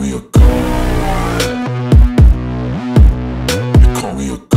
me a god. You call me a god.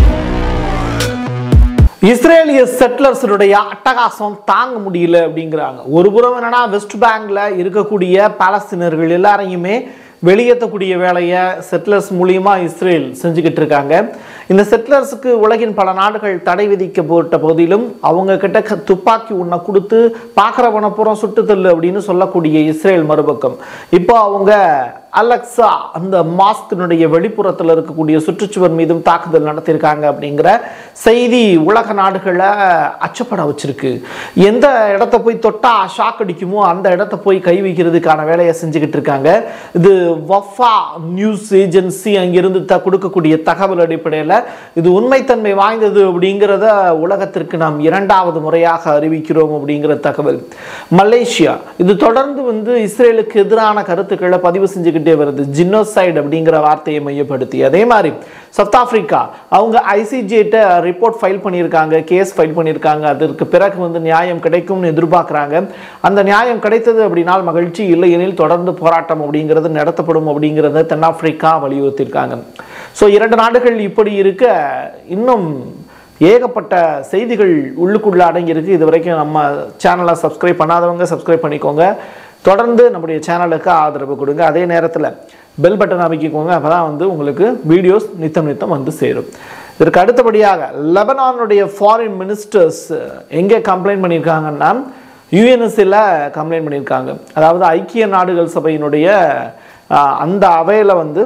இஸ்ரேலிய செட்டிலர்ஸுடைய அட்டகாசம் தாங்க முடியல அப்படிங்கிறாங்க ஒரு புறம் என்னன்னா வெஸ்ட் பேங்க்ல இருக்கக்கூடிய பாலஸ்தீனர்கள் எல்லாரையுமே வெளியேற்றக்கூடிய வேலையை செட்டிலர்ஸ் மூலியமா இஸ்ரேல் செஞ்சுக்கிட்டு இருக்காங்க இந்த செட்டிலர்ஸுக்கு உலகின் பல நாடுகள் தடை விதிக்கப்பட்ட போதிலும் அவங்க கிட்ட க- துப்பாக்கி உன்னை கொடுத்து பார்க்குறவனை புறம் சுட்டு தள்ளு அப்படின்னு சொல்லக்கூடிய இஸ்ரேல் மறுபக்கம் இப்போ அவங்க அலெக்சா அந்த மாஸ்கினுடைய வெளிப்புறத்தில் இருக்கக்கூடிய சுற்றுச்சுவர் மீதும் தாக்குதல் நடத்தியிருக்காங்க அப்படிங்கிற செய்தி உலக நாடுகளை அச்சப்பட வச்சிருக்கு எந்த இடத்த போய் தொட்டா ஷாக் அடிக்குமோ அந்த இடத்த போய் கை வைக்கிறதுக்கான வேலையை செஞ்சுக்கிட்டு இருக்காங்க இது வஃபா நியூஸ் ஏஜென்சி அங்கிருந்து த கொடுக்கக்கூடிய தகவல் அடிப்படையில் இது உண்மைத்தன்மை வாய்ந்தது அப்படிங்கிறத உலகத்திற்கு நாம் இரண்டாவது முறையாக அறிவிக்கிறோம் அப்படிங்கிற தகவல் மலேசியா இது தொடர்ந்து வந்து இஸ்ரேலுக்கு எதிரான கருத்துக்களை பதிவு செஞ்சுக்கிட்டே வருது ஜினோசைடு அப்படிங்கிற வார்த்தையை மையப்படுத்தி அதே மாதிரி சவுத் ஆப்பிரிக்கா அவங்க ஐசிஜேட்ட ரிப்போர்ட் ஃபைல் பண்ணியிருக்காங்க கேஸ் ஃபைல் பண்ணியிருக்காங்க அதற்கு பிறகு வந்து நியாயம் கிடைக்கும்னு எதிர்பார்க்குறாங்க அந்த நியாயம் கிடைத்தது அப்படின்னால் மகிழ்ச்சி இல்லை எனில் தொடர்ந்து போராட்டம் அப்படிங்கிறது நடத்தப்படும் அப்படிங்கிறத தென்னாப்பிரிக்கா வலியுறுத்தியிருக்காங்க ஸோ இரண்டு நாடுகள் இப்படி இருக்க இன்னும் ஏகப்பட்ட செய்திகள் உள்ளுக்குள்ள அடங்கியிருக்கு இது வரைக்கும் நம்ம சேனலை சப்ஸ்கிரைப் பண்ணாதவங்க சப்ஸ்கிரைப் பண்ணிக்கோங்க தொடர்ந்து நம்முடைய சேனலுக்கு ஆதரவு கொடுங்க அதே நேரத்தில் பெல் பட்டன் அமைக்கிக்கோங்க அப்போ தான் வந்து உங்களுக்கு வீடியோஸ் நித்தம் நித்தம் வந்து சேரும் இதற்கு அடுத்தபடியாக லெபனானுடைய ஃபாரின் மினிஸ்டர்ஸ் எங்கே கம்ப்ளைண்ட் பண்ணியிருக்காங்கன்னா யூஎன்எஸ்சியில் கம்ப்ளைண்ட் பண்ணியிருக்காங்க அதாவது ஐக்கிய நாடுகள் சபையினுடைய ஆஹ், அந்த அவையில் வந்து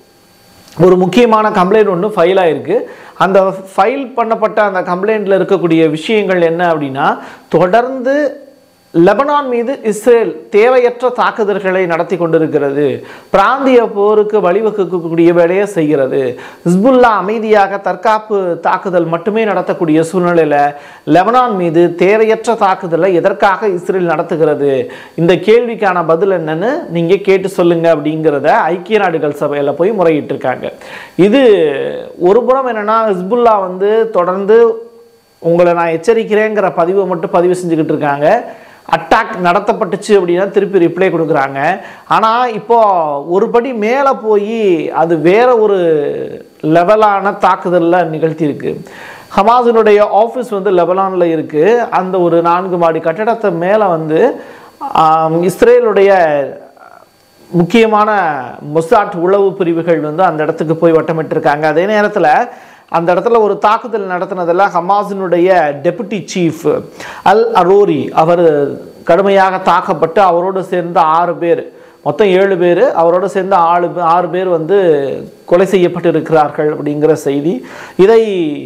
ஒரு முக்கியமான கம்ப்ளைண்ட் ஒன்று ஃபைல் ஆயிருக்கு அந்த ஃபைல் பண்ணப்பட்ட அந்த கம்ப்ளைண்ட்டில் இருக்கக்கூடிய விஷயங்கள் என்ன அப்படின்னா தொடர்ந்து லெபனான் மீது இஸ்ரேல் தேவையற்ற தாக்குதல்களை நடத்தி கொண்டிருக்கிறது பிராந்திய போருக்கு வழிவகுக்கக்கூடிய வேலையை செய்கிறது ஹிஸ்புல்லா அமைதியாக தற்காப்பு தாக்குதல் மட்டுமே நடத்தக்கூடிய சூழ்நிலையில் லெபனான் மீது தேவையற்ற தாக்குதலை எதற்காக இஸ்ரேல் நடத்துகிறது இந்த கேள்விக்கான பதில் என்னன்னு நீங்கள் கேட்டு சொல்லுங்க அப்படிங்கிறத ஐக்கிய நாடுகள் சபையில் போய் முறையிட்டு இருக்காங்க இது ஒரு புறம் என்னன்னா ஹிஸ்புல்லா வந்து தொடர்ந்து உங்களை நான் எச்சரிக்கிறேங்கிற பதிவை மட்டும் பதிவு செஞ்சுக்கிட்டு இருக்காங்க அட்டாக் நடத்தப்பட்டுச்சு அப்படின்னா திருப்பி ரிப்ளை கொடுக்குறாங்க ஆனால் இப்போ ஒரு படி மேலே போய் அது வேற ஒரு லெவலான தாக்குதலில் நிகழ்த்தியிருக்கு ஹமாஸினுடைய ஆஃபீஸ் வந்து லெபனானில் இருக்குது அந்த ஒரு நான்கு மாடி கட்டடத்தை மேலே வந்து ஆம், இஸ்ரேலுடைய முக்கியமான மொசாட் உளவு பிரிவுகள் வந்து அந்த இடத்துக்கு போய் வட்டமிட்டிருக்காங்க அதே நேரத்தில் அந்த இடத்துல ஒரு தாக்குதல் நடத்தினதில் ஹமாஸினுடைய டெபுட்டி சீஃப் அல் அரோரி அவர் கடுமையாக தாக்கப்பட்டு அவரோடு சேர்ந்த ஆறு பேர் மொத்தம் ஏழு பேர் அவரோடு சேர்ந்த ஆறு பே- ஆறு பேர் வந்து கொலை செய்யப்பட்டிருக்கிறார்கள் அப்படிங்கிற செய்தி இதை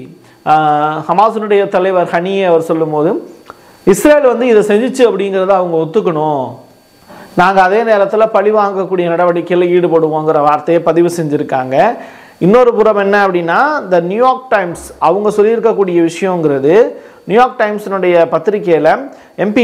ஆஹ், ஹமாஸினுடைய தலைவர் ஹனியே அவர் சொல்லும்போது இஸ்ரேல் வந்து இதை செஞ்சுச்சு அப்படிங்கிறத அவங்க ஒத்துக்கணும் நாங்கள் அதே நேரத்தில் பழி வாங்கக்கூடிய நடவடிக்கையில் ஈடுபடுவோங்கிற வார்த்தையை பதிவு செஞ்சுருக்காங்க இன்னொரு புறம் என்ன அப்படின்னா த நியூயார்க் டைம்ஸ் அவங்க சொல்லியிருக்கக்கூடிய விஷயங்கிறது நியூயார்க் டைம்ஸினுடைய பத்திரிக்கையில் எம்பி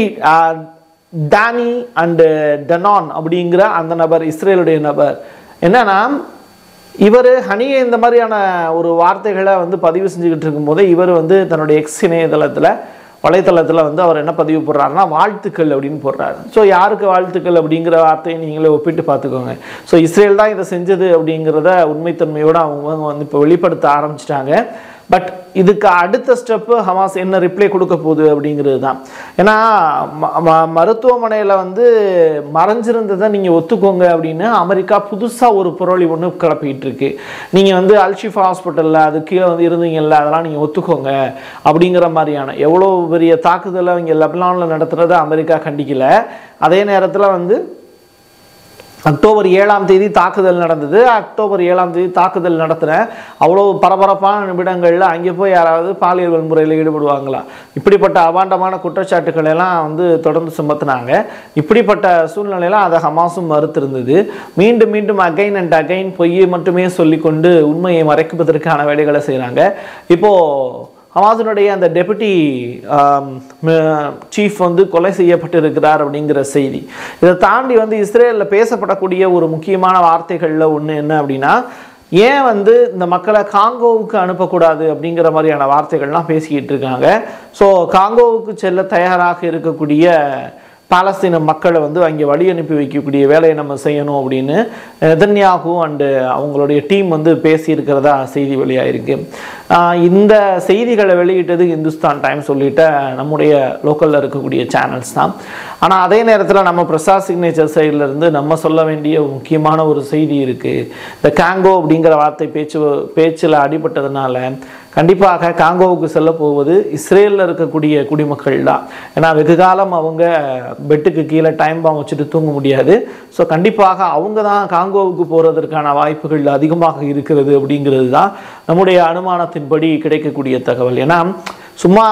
டானி அண்டு டனான் அப்படிங்கிற அந்த நபர் இஸ்ரேலுடைய நபர் என்னன்னா இவர் ஹனியை இந்த மாதிரியான ஒரு வார்த்தைகளை வந்து பதிவு செஞ்சுக்கிட்டு இருக்கும்போது இவர் வந்து தன்னுடைய எக்ஸ் இணையதளத்தில் வலைத்தளத்தில் வந்து அவர் என்ன பதிவு போடுறாருன்னா வாழ்த்துக்கள் அப்படின்னு போடுறாரு ஸோ யாருக்கு வாழ்த்துக்கள் அப்படிங்கிற வார்த்தையை நீங்களே ஒப்பிட்டு பார்த்துக்கோங்க ஸோ இஸ்ரேல் தான் இதை செஞ்சது அப்படிங்கிறத உண்மைத்தன்மையோடு அவங்க வந்து இப்போ வெளிப்படுத்த ஆரம்பிச்சிட்டாங்க பட் இதுக்கு அடுத்த ஸ்டெப்பு ஹமாஸ் என்ன ரிப்ளை கொடுக்க போகுது அப்படிங்கிறது தான் ஏன்னா ம- ம- மருத்துவமனையில் வந்து மறைஞ்சிருந்ததை நீங்கள் ஒத்துக்கோங்க அப்படின்னு அமெரிக்கா புதுசாக ஒரு புரளி ஒன்று கிளப்பிக்கிட்டு இருக்கு நீங்கள் வந்து அல்ஷிஃபா ஹாஸ்பிட்டலில் அது கீழே வந்து இருந்தீங்கல்ல அதெல்லாம் நீங்கள் ஒத்துக்கோங்க அப்படிங்கிற மாதிரியான எவ்வளோ பெரிய தாக்குதலை அவங்க லெபனானில் நடத்துறதை அமெரிக்கா கண்டிக்கல அதே நேரத்தில் வந்து அக்டோபர் ஏழாம் தேதி தாக்குதல் நடந்தது அக்டோபர் ஏழாம் தேதி தாக்குதல் நடத்தின அவ்வளோ பரபரப்பான நிமிடங்களில் அங்கே போய் யாராவது பாலியல் வன்முறையில் ஈடுபடுவாங்களா இப்படிப்பட்ட அபாண்டமான குற்றச்சாட்டுக்களை எல்லாம் வந்து தொடர்ந்து சுமத்துனாங்க இப்படிப்பட்ட சூழ்நிலையில அதை ஹமாஸும் மறுத்திருந்தது மீண்டும் மீண்டும் அகைன் அண்ட் அகைன் பொய்யை மட்டுமே சொல்லிக்கொண்டு உண்மையை மறைப்பதற்கான வேலைகளை செய்கிறாங்க இப்போது ஹமாஸினுடைய அந்த டெபுட்டி சீஃப் வந்து கொலை செய்யப்பட்டிருக்கிறார் அப்படிங்கிற செய்தி இதை தாண்டி வந்து இஸ்ரேலில் பேசப்படக்கூடிய ஒரு முக்கியமான வார்த்தைகளில் ஒன்று என்ன அப்படின்னா ஏன் வந்து இந்த மக்களை காங்கோவுக்கு அனுப்பக்கூடாது அப்படிங்கிற மாதிரியான வார்த்தைகள்லாம் பேசிக்கிட்டு இருக்காங்க ஸோ காங்கோவுக்கு செல்ல தயாராக இருக்கக்கூடிய பாலஸ்தீன மக்களை வந்து அங்கே வழி அனுப்பி வைக்கக்கூடிய வேலையை நம்ம செய்யணும் அப்படின்னு நெதன்யாகு அண்டு அவங்களுடைய டீம் வந்து பேசியிருக்கிறதா செய்தி வெளியாயிருக்கு ஆஹ் இந்த செய்திகளை வெளியிட்டது இந்துஸ்தான் டைம்ஸ் உள்ளிட்ட நம்முடைய லோக்கலில் இருக்கக்கூடிய சேனல்ஸ் தான் ஆனால் அதே நேரத்தில் நம்ம பிரசாத் சிக்னேச்சர் சைடில் இருந்து நம்ம சொல்ல வேண்டிய முக்கியமான ஒரு செய்தி இருக்குது இந்த காங்கோ அப்படிங்கிற வார்த்தை பேச்சு பேச்சில் அடிபட்டதுனால கண்டிப்பாக காங்கோவுக்கு செல்ல போவது இஸ்ரேலில் இருக்கக்கூடிய குடிமக்கள் தான் ஏன்னா வெகு காலம் அவங்க பெட்டுக்கு கீழே டைம் பாம் வச்சுட்டு தூங்க முடியாது ஸோ கண்டிப்பாக அவங்க தான் காங்கோவுக்கு போகிறதற்கான வாய்ப்புகள் அதிகமாக இருக்கிறது அப்படிங்கிறது தான் நம்முடைய அனுமானத்தின்படி கிடைக்கக்கூடிய தகவல் ஏன்னா சும்மா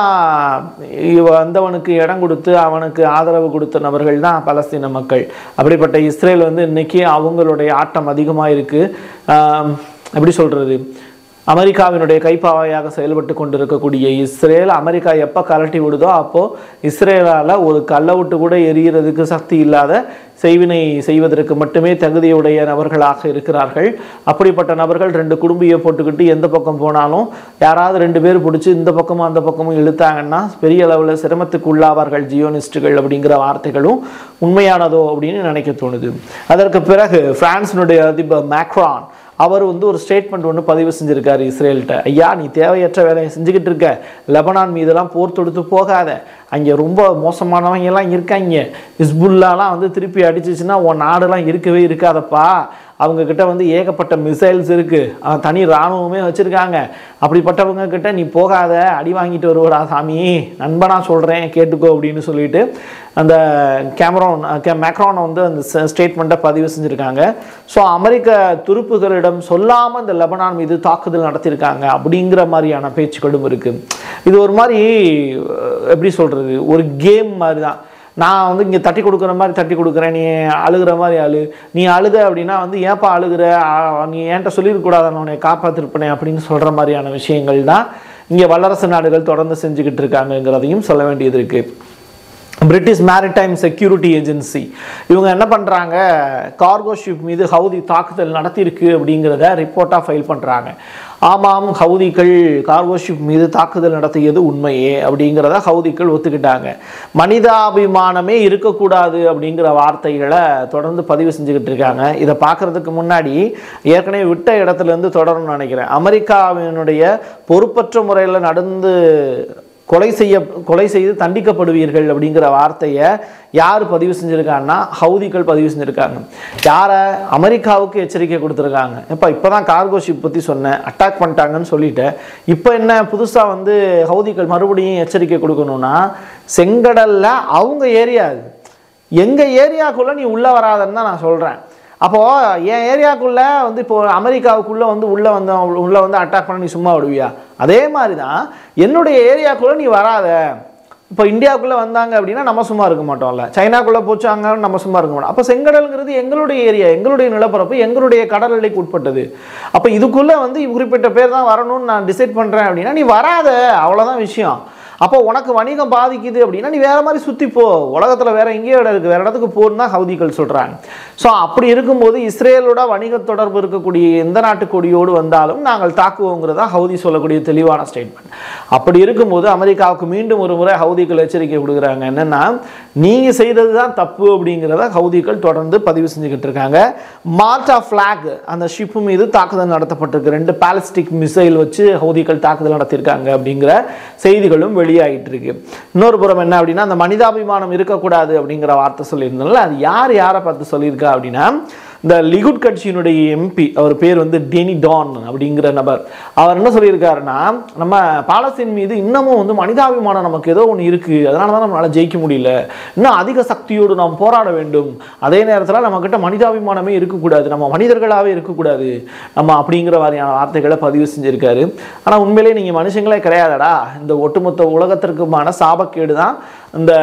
இவ வந்தவனுக்கு இடம் கொடுத்து அவனுக்கு ஆதரவு கொடுத்த நபர்கள் தான் பலஸ்தீன மக்கள் அப்படிப்பட்ட இஸ்ரேல் வந்து இன்னைக்கு அவங்களுடைய ஆட்டம் அதிகமாக இருக்குது எப்படி சொல்கிறது அமெரிக்காவினுடைய கைப்பாவையாக செயல்பட்டு கொண்டிருக்கக்கூடிய இஸ்ரேல் அமெரிக்கா எப்போ கலட்டி விடுதோ அப்போது இஸ்ரேலால் ஒரு கல்லை விட்டு கூட எரியறதுக்கு சக்தி இல்லாத செய்வினை செய்வதற்கு மட்டுமே தகுதியுடைய நபர்களாக இருக்கிறார்கள் அப்படிப்பட்ட நபர்கள் ரெண்டு குடும்பியை போட்டுக்கிட்டு எந்த பக்கம் போனாலும் யாராவது ரெண்டு பேர் பிடிச்சி இந்த பக்கமும் அந்த பக்கமும் இழுத்தாங்கன்னா பெரிய அளவில் சிரமத்துக்கு உள்ளாவார்கள் ஜியோனிஸ்டுகள் அப்படிங்கிற வார்த்தைகளும் உண்மையானதோ அப்படின்னு நினைக்க தோணுது அதற்கு பிறகு பிரான்சினுடைய அதிபர் மேக்ரான் அவர் வந்து ஒரு ஸ்டேட்மெண்ட் ஒன்று பதிவு செஞ்சிருக்காரு இஸ்ரேல்கிட்ட ஐயா நீ தேவையற்ற வேலையை செஞ்சுக்கிட்டு இருக்க லெபனான் மீதெல்லாம் போர் தொடுத்து போகாத அங்கே ரொம்ப மோசமானவங்க எல்லாம் இருக்காங்க ஹிஸ்புல்லாலாம் வந்து திருப்பி அடிச்சிச்சுன்னா உன் நாடெல்லாம் இருக்கவே இருக்காதப்பா அவங்க கிட்ட வந்து ஏகப்பட்ட மிசைல்ஸ் இருக்கு அஹ் தனி இராணுவமே வச்சிருக்காங்க அப்படிப்பட்டவங்க கிட்ட நீ போகாத அடி வாங்கிட்டு வருவடா சாமி நண்பனா சொல்றேன் கேட்டுக்கோ அப்படின்னு சொல்லிட்டு அந்த கேமரான் மேக்ரான் வந்து அந்த ஸ்டேட்மெண்ட்டை பதிவு செஞ்சுருக்காங்க ஸோ அமெரிக்க துருப்புகளிடம் சொல்லாமல் இந்த லெபனான் மீது தாக்குதல் நடத்தியிருக்காங்க அப்படிங்கிற மாதிரியான பேச்சுக்களும் இருக்கு இது ஒரு மாதிரி அஹ், எப்படி சொல்றது ஒரு கேம் மாதிரி தான் நான் வந்து இங்கே தட்டி கொடுக்குற மாதிரி தட்டி கொடுக்குறேன் நீ அழுகிற மாதிரி அழு நீ அழுத அப்படின்னா வந்து ஏன்ப்பா அழுகிற ஆ, நீ ஏன்ட்ட சொல்லியிருக்கூடாது நான் உன்னை காப்பாற்றிருப்பேனே அப்படின்னு சொல்கிற மாதிரியான விஷயங்கள் தான் இங்கே வல்லரசு நாடுகள் தொடர்ந்து செஞ்சுக்கிட்டு இருக்காங்கங்கிறதையும் சொல்ல வேண்டியது இருக்குது பிரிட்டிஷ் மேரிடைம் செக்யூரிட்டி ஏஜென்சி இவங்க என்ன பண்ணுறாங்க கார்கோ ஷிப் மீது ஹவுதி தாக்குதல் நடத்தியிருக்கு அப்படிங்கிறத ரிப்போர்ட்டாக ஃபைல் பண்ணுறாங்க ஆமாம் ஹவுதிகள் கார்கோ ஷிப் மீது தாக்குதல் நடத்தியது உண்மையே அப்படிங்கிறத ஹவுதிகள் ஒத்துக்கிட்டாங்க மனிதாபிமானமே இருக்கக்கூடாது அப்படிங்கிற வார்த்தைகளை தொடர்ந்து பதிவு செஞ்சுக்கிட்டு இருக்காங்க இதை பார்க்கறதுக்கு முன்னாடி ஏற்கனவே விட்ட இடத்துல இருந்து தொடரணும்னு நினைக்கிறேன் அமெரிக்காவினுடைய பொறுப்பற்ற முறையில் நடந்து கொலை செய்ய கொலை செய்து தண்டிக்கப்படுவீர்கள் அப்படிங்கிற வார்த்தையை யார் பதிவு செஞ்சுருக்காங்கன்னா ஹவுதிகள் பதிவு செஞ்சுருக்காங்க யாரை அமெரிக்காவுக்கு எச்சரிக்கை கொடுத்துருக்காங்க இப்போ இப்போ தான் கார்கோ ஷிப் பற்றி சொன்னேன் அட்டாக் பண்ணிட்டாங்கன்னு சொல்லிட்டேன் இப்போ என்ன புதுசாக வந்து ஹவுதிகள் மறுபடியும் எச்சரிக்கை கொடுக்கணும்னா செங்கடலில் அவங்க ஏரியா அது எங்கள் ஏரியாக்குள்ளே நீ உள்ளே வராதன்னு தான் நான் சொல்கிறேன் அப்போது என் ஏரியாக்குள்ளே வந்து இப்போ அமெரிக்காவுக்குள்ளே வந்து உள்ளே வந்து உள்ளே வந்து அட்டாக் பண்ண நீ சும்மா விடுவியா அதே மாதிரி தான் என்னுடைய ஏரியாக்குள்ளே நீ வராத இப்போ இந்தியாவுக்குள்ளே வந்தாங்க அப்படின்னா நம்ம சும்மா இருக்க மாட்டோம்ல சைனாக்குள்ளே போச்சாங்க நம்ம சும்மா இருக்க மாட்டோம் அப்போ செங்கடல்ங்கிறது எங்களுடைய ஏரியா எங்களுடைய நிலப்பரப்பு எங்களுடைய கடல் எல்லைக்கு உட்பட்டது அப்போ இதுக்குள்ளே வந்து குறிப்பிட்ட பேர் தான் வரணும்னு நான் டிசைட் பண்ணுறேன் அப்படின்னா நீ வராத அவ்வளோதான் விஷயம் அப்போ உனக்கு வணிகம் பாதிக்குது அப்படின்னா நீ வேற மாதிரி சுற்றி போ உலகத்தில் வேற எங்கேயோ இடம் இருக்குது வேற இடத்துக்கு போன்னு தான் ஹவுதிகள் சொல்கிறாங்க ஸோ அப்படி இருக்கும்போது இஸ்ரேலோட வணிக தொடர்பு இருக்கக்கூடிய எந்த நாட்டு கொடியோடு வந்தாலும் நாங்கள் தாக்குவோங்கிறதா ஹவுதி சொல்லக்கூடிய தெளிவான ஸ்டேட்மெண்ட் அப்படி இருக்கும்போது அமெரிக்காவுக்கு மீண்டும் ஒரு முறை ஹவுதிகள் எச்சரிக்கை கொடுக்குறாங்க என்னன்னா நீங்கள் செய்தது தான் தப்பு அப்படிங்கிறத ஹவுதிகள் தொடர்ந்து பதிவு செஞ்சுக்கிட்டு இருக்காங்க மால்டா ஃபிளாக் அந்த ஷிப்பு மீது தாக்குதல் நடத்தப்பட்டிருக்கு ரெண்டு பாலிஸ்டிக் மிசைல் வச்சு ஹவுதிகள் தாக்குதல் நடத்தியிருக்காங்க அப்படிங்கிற செய்திகளும் வெளியாகிட்டு இருக்கு இன்னொரு புறம் என்ன அப்படின்னா அந்த மனிதாபிமானம் இருக்கக்கூடாது அப்படிங்கிற வார்த்தை சொல்லியிருந்தோம்ல அது யார் யாரை பார்த்து சொல்லியிருக்கா அப்படின்னா இந்த லிகுட் கட்சியினுடைய எம்பி அவர் பேர் வந்து டெனி டான் அப்படிங்கிற நபர் அவர் என்ன சொல்லியிருக்காருன்னா நம்ம பாலஸ்தீன் மீது இன்னமும் வந்து மனிதாபிமானம் நமக்கு ஏதோ ஒன்று இருக்குது அதனால தான் நம்மளால் ஜெயிக்க முடியல இன்னும் அதிக சக்தியோடு நாம் போராட வேண்டும் அதே நேரத்தில் நம்மக்கிட்ட மனிதாபிமானமே இருக்கக்கூடாது நம்ம மனிதர்களாகவே இருக்கக்கூடாது நம்ம அப்படிங்கிற மாதிரியான வார்த்தைகளை பதிவு செஞ்சுருக்காரு ஆனால் உண்மையிலேயே நீங்கள் மனுஷங்களே கிடையாதடா இந்த ஒட்டுமொத்த உலகத்திற்குமான சாபக்கேடு தான் இந்த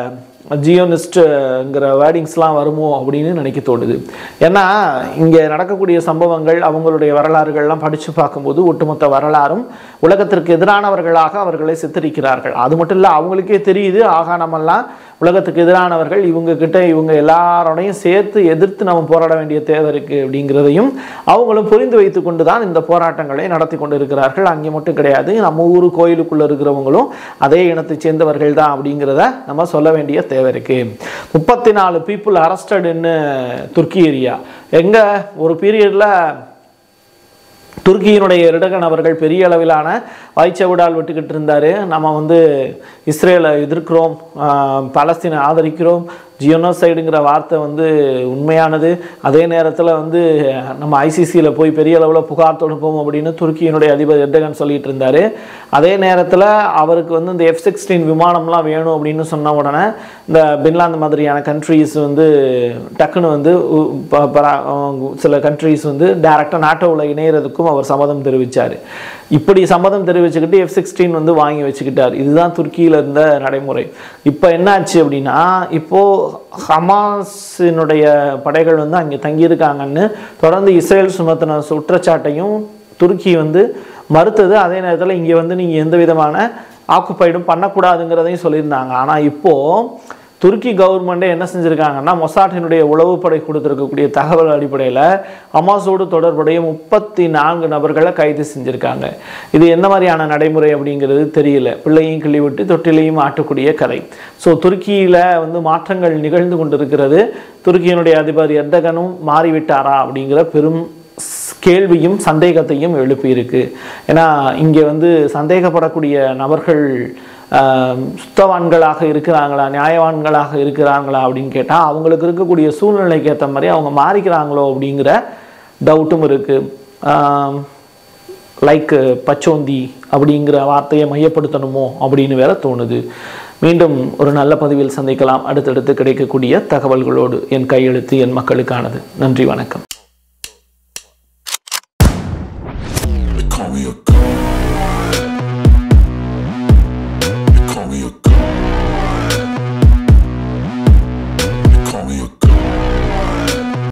ஜியோனிஸ்ட்ங்கிற வேர்டிங்ஸ்லாம் வருமோ அப்படின்னு நினைக்க தோணுது ஏன்னா இங்கே நடக்கக்கூடிய சம்பவங்கள் அவங்களுடைய வரலாறுகள்லாம் படித்து பார்க்கும்போது ஒட்டுமொத்த வரலாறும் உலகத்திற்கு எதிரானவர்களாக அவர்களை சித்தரிக்கிறார்கள் அது மட்டும் இல்லை அவங்களுக்கே தெரியுது ஆகா நம்மெல்லாம் உலகத்துக்கு எதிரானவர்கள் இவங்க கிட்ட இவங்க எல்லாரோடையும் சேர்த்து எதிர்த்து நம்ம போராட வேண்டிய தேவை இருக்குது அப்படிங்கிறதையும் அவங்களும் புரிந்து வைத்து கொண்டு தான் இந்த போராட்டங்களை நடத்தி கொண்டு இருக்கிறார்கள் அங்கே மட்டும் கிடையாது நம்ம ஊர் கோயிலுக்குள்ளே இருக்கிறவங்களும் அதே இனத்தை சேர்ந்தவர்கள் தான் அப்படிங்கிறத நம்ம சொல்ல வேண்டிய தேவை இருக்குது முப்பத்தி நாலு பீப்புள் அரஸ்டடுன்னு துர்க்கி ஏரியா எங்கே ஒரு பீரியடில் துருக்கியினுடைய எருடகன் அவர்கள் பெரிய அளவிலான வாய்ச்சவிடால் விட்டுக்கிட்டு இருந்தார் நம்ம வந்து இஸ்ரேலை எதிர்க்கிறோம் ஆஹ் பாலஸ்தீனை ஆதரிக்கிறோம் ஜியோனோசைடுங்கிற வார்த்தை வந்து உண்மையானது அதே நேரத்தில் வந்து நம்ம ஐசிசியில் போய் பெரிய அளவில் புகார் தொடுப்போம் அப்படின்னு துருக்கியினுடைய அதிபர் எர்டகன் சொல்லிட்டு இருந்தார் அதே நேரத்தில் அவருக்கு வந்து இந்த எஃப் சிக்ஸ்டீன் விமானம்லாம் வேணும் அப்படின்னு சொன்ன உடனே இந்த பின்லாந்து மாதிரியான கண்ட்ரீஸ் வந்து டக்குன்னு வந்து உ- ப- பரா- சில கண்ட்ரீஸ் வந்து டைரெக்டாக நாட்டோவில் இணையறதுக்கும் அவர் சம்மதம் தெரிவித்தார் இப்படி சம்மதம் தெரிவிச்சுக்கிட்டு எஃப் சிக்ஸ்டீன் வந்து வாங்கி வச்சுக்கிட்டார் இதுதான் துருக்கியில் இருந்த நடைமுறை இப்போ என்னாச்சு அப்படின்னா இப்போது ஹமாஸினுடைய படைகள் வந்து அங்கே தங்கியிருக்காங்கன்னு தொடர்ந்து இஸ்ரேல் சுமத்தின குற்றச்சாட்டையும் துருக்கி வந்து மறுத்தது அதே நேரத்தில் இங்கே வந்து நீங்கள் எந்த விதமான ஆக்குப்பைடும் பண்ணக்கூடாதுங்கிறதையும் சொல்லியிருந்தாங்க ஆனால் இப்போது துருக்கி கவர்மெண்ட்டே என்ன செஞ்சுருக்காங்கன்னா மொசாட்டினுடைய உளவுப்படை கொடுத்துருக்கக்கூடிய தகவல் அடிப்படையில் ஹமாஸோடு தொடர்புடைய முப்பத்தி நான்கு நபர்களை கைது செஞ்சுருக்காங்க இது என்ன மாதிரியான நடைமுறை அப்படிங்கிறது தெரியல பிள்ளையும் கிள்ளி விட்டு தொட்டிலையும் ஆட்டக்கூடிய கதை ஸோ துருக்கியில் வந்து மாற்றங்கள் நிகழ்ந்து கொண்டிருக்கிறது துருக்கியினுடைய அதிபர் எர்டகனும் மாறிவிட்டாரா அப்படிங்கிற பெரும் ஸ்- கேள்வியும் சந்தேகத்தையும் எழுப்பியிருக்கு ஏன்னா இங்கே வந்து சந்தேகப்படக்கூடிய நபர்கள் ஆஹ், சுத்தவான்களாக இருக்கிறாங்களா நியாயவான்களாக இருக்கிறாங்களா அப்படின்னு கேட்டால் அவங்களுக்கு இருக்கக்கூடிய சூழ்நிலைக்கு ஏற்ற மாதிரி அவங்க மாறிக்கிறாங்களோ அப்படிங்கிற டவுட்டும் இருக்குது லைக் பச்சோந்தி அப்படிங்கிற வார்த்தையை மையப்படுத்தணுமோ அப்படின்னு வேற தோணுது மீண்டும் ஒரு நல்ல பதிவில் சந்திக்கலாம் அடுத்தடுத்து கிடைக்கக்கூடிய தகவல்களோடு என் கையெழுத்து என் மக்களுக்கானது நன்றி வணக்கம்